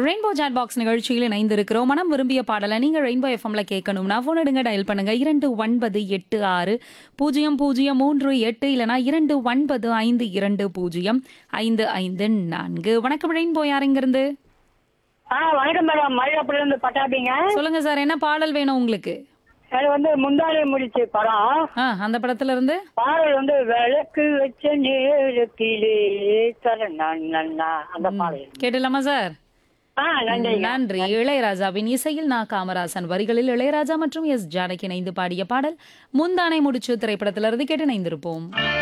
rainbow chat box நிகழ்ச்சியில் இணைந்திருக்கிறோம் மனம் விரும்பிய பாடலை நீங்கள் ரெயின்போ எஃப்எம்ல கேட்கணும்னா ஃபோன் எடுங்க டயல் பண்ணுங்க இரண்டு ஒன்பது எட்டு ஆறு பூஜ்ஜியம் பூஜ்ஜியம் மூன்று எட்டு இல்லனா இரண்டு ஒன்பது ஐந்து இரண்டு பூஜ்ஜியம் ஐந்து ஐந்து நான்கு வணக்கம் ரெயின்போ யாருங்கிருந்து ஆ வணக்கம் மேடம் மயிலாப்பூர்ல இருந்து பட்டாபிங்க சொல்லுங்க சார் என்ன பாடல் வேணும் உங்களுக்கு அது வந்து முந்தானை முடிச்சு படம் ஆ அந்த படத்துல இருந்து பாடல் வந்து விளக்கு வச்ச நேரத்திலே தர நான் நன்னா அந்த பாடல் கேட்டலாமா சார் ஆ நன்றி நன்றி இளையராஜாவின் இசையில் நா காமராசன் வரிகளில் இளையராஜா மற்றும் எஸ் ஜானகி இணைந்து பாடிய பாடல் முந்தானை முடிச்சு திரைப்படத்திலிருந்து கேட்டு இணைந்திருப்போம்